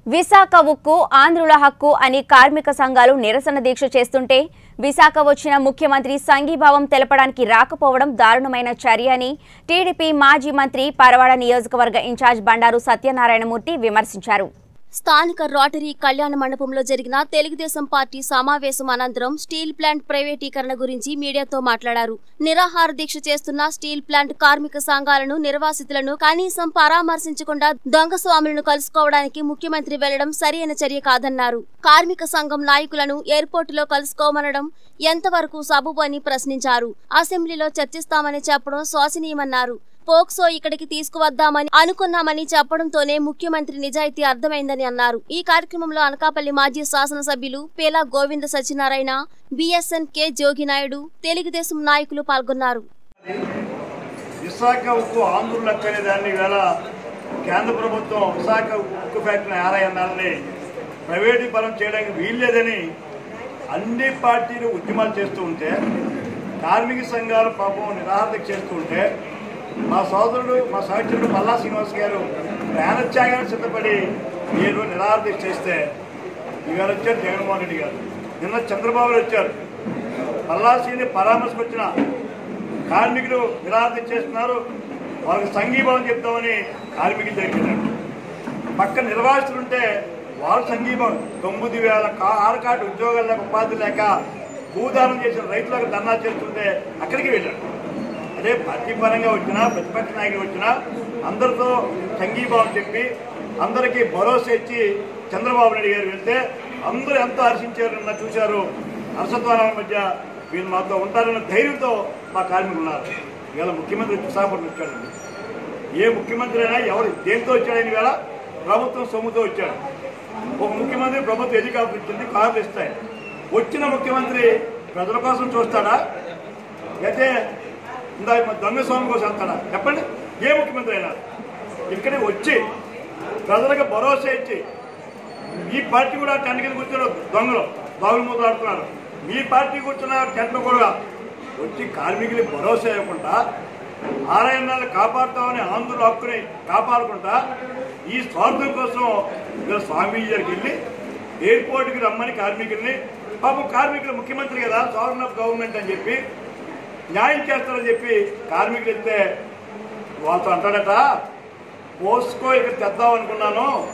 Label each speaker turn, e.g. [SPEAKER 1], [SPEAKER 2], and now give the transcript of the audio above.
[SPEAKER 1] విశాఖ ఉక్కు ఆంధ్రుల హక్కు అని కార్మిక సంఘాలు నిరసన దీక్ష చేస్తుంటే విశాఖ వచ్చిన ముఖ్యమంత్రి సంఘీభావం తెలపడానికి రాకపోవడం దారుణమైన చర్య అని టీడీపీ మాజీ మంత్రి పరవాడ నియోజకవర్గ ఇన్ఛార్జ్ బండారు సత్యనారాయణమూర్తి విమర్శించారు
[SPEAKER 2] స్థానిక రోటరీ కళ్యాణ మండపంలో జరిగిన తెలుగుదేశం పార్టీ సమావేశం అనంతరం స్టీల్ ప్లాంట్ ప్రైవేటీకరణ గురించి మీడియాతో మాట్లాడారు నిరాహార దీక్ష చేస్తున్న స్టీల్ ప్లాంట్ కార్మిక సంఘాలను నిర్వాసితులను కనీసం పరామర్శించకుండా దొంగ స్వాములను కలుసుకోవడానికి ముఖ్యమంత్రి వెళ్లడం సరైన చర్య కాదన్నారు కార్మిక సంఘం నాయకులను ఎయిర్పోర్టులో కలుసుకోమనడం ఎంతవరకు సబబు అని ప్రశ్నించారు అసెంబ్లీలో చర్చిస్తామని చెప్పడం శోచనీయమన్నారు పోక్సో ఇక్కడికి తీసుకువద్దామని అనుకున్నామని చెప్పడంతోనే ముఖ్యమంత్రి నిజాయితీ అర్థమైందని అన్నారు ఈ కార్యక్రమంలో అనకాపల్లి మాజీ శాసనసభ్యులు పేలా గోవింద సత్యనారాయణ బిఎస్ఎన్ కె జోగినాయుడు తెలుగుదేశం నాయకులు పాల్గొన్నారు
[SPEAKER 3] విశాఖ ఉక్కు ఆంధ్రులు అనే దాన్ని వేళ కేంద్ర ప్రభుత్వం విశాఖ ఉక్కు ఫ్యాక్టరీ ఆర్ఐఎన్ఎల్ని ప్రైవేటీకరణ చేయడానికి వీల్లేదని అన్ని పార్టీలు ఉద్యమాలు చేస్తూ ఉంటే కార్మిక సంఘాలు పాపం నిరాహార చేస్తూ ఉంటే మా సోదరుడు మా సహచరుడు మల్లా శ్రీనివాస్ గారు ప్రాణత్యాగానికి సిద్ధపడి నేను నిరాహార చేస్తే ఇవాళ వచ్చారు జగన్మోహన్ రెడ్డి గారు నిన్న చంద్రబాబు నాయుడు వచ్చారు మల్లాశ్రీని పరామర్శకు వచ్చిన కార్మికులు నిరాశ చేస్తున్నారు వాళ్ళకి సంఘీభావం చెప్తామని కార్మికులు జరిగినారు పక్క నిర్వాసితులు ఉంటే వాళ్ళు సంఘీభావం తొమ్మిది వేల కా- ఆరకాటు ఉద్యోగాలు లేక ఉపాధి లేక భూదానం చేసిన రైతులకు ధర్నా చేస్తుంటే అక్కడికి వెళ్ళారు అదే పార్టీ పరంగా వచ్చినా ప్రతిపక్ష నాయకులు వచ్చినా అందరితో సంఘీభావం చెప్పి అందరికీ భరోసా ఇచ్చి చంద్రబాబు నాయుడు గారు వెళ్తే అందరూ ఎంతో హర్షించారు నిన్న చూశారు హర్షద్వారాల మధ్య వీళ్ళు మాతో ఉంటారన్న ధైర్యంతో మా కార్మికులు ఉన్నారు ఇవాళ ముఖ్యమంత్రి విశాఖపట్నం వచ్చాడండి ఏ ముఖ్యమంత్రి అయినా ఎవరు దేంతో వచ్చాడని వేళ ప్రభుత్వం సొమ్ముతో వచ్చాడు ఒక ముఖ్యమంత్రి ప్రభుత్వం హెలికాప్టర్ ఇచ్చింది కార్లు ఇస్తాయి వచ్చిన ముఖ్యమంత్రి ప్రజల కోసం చూస్తాడా అయితే ఇందా దొంగ స్వామి కోసం వెళ్తాడా చెప్పండి ఏ ముఖ్యమంత్రి అయినా ఇక్కడికి వచ్చి ప్రజలకు భరోసా ఇచ్చి ఈ పార్టీ కూడా టెంట్ కింద కూర్చున్నారు దొంగలు బాగులు ముద్రాడుతున్నారు మీ పార్టీ కూర్చున్న టెంట్ కూడా వచ్చి కార్మికులకు భరోసా ఇవ్వకుండా ఆర్ఐఎన్ఎల్ కాపాడుతామని ఆంధ్రుల హక్కుని కాపాడుకుంటా ఈ స్వార్థం కోసం ఇలా స్వామీజీ దగ్గరికి వెళ్ళి ఎయిర్పోర్ట్కి రమ్మని కార్మికుల్ని పాపం కార్మికులు ముఖ్యమంత్రి కదా సావరన్ ఆఫ్ గవర్నమెంట్ అని చెప్పి న్యాయం చేస్తారని చెప్పి కార్మికులు ఇస్తే వాళ్ళతో అంటాడట పోస్కో ఇక్కడ తెద్దాం అనుకున్నాను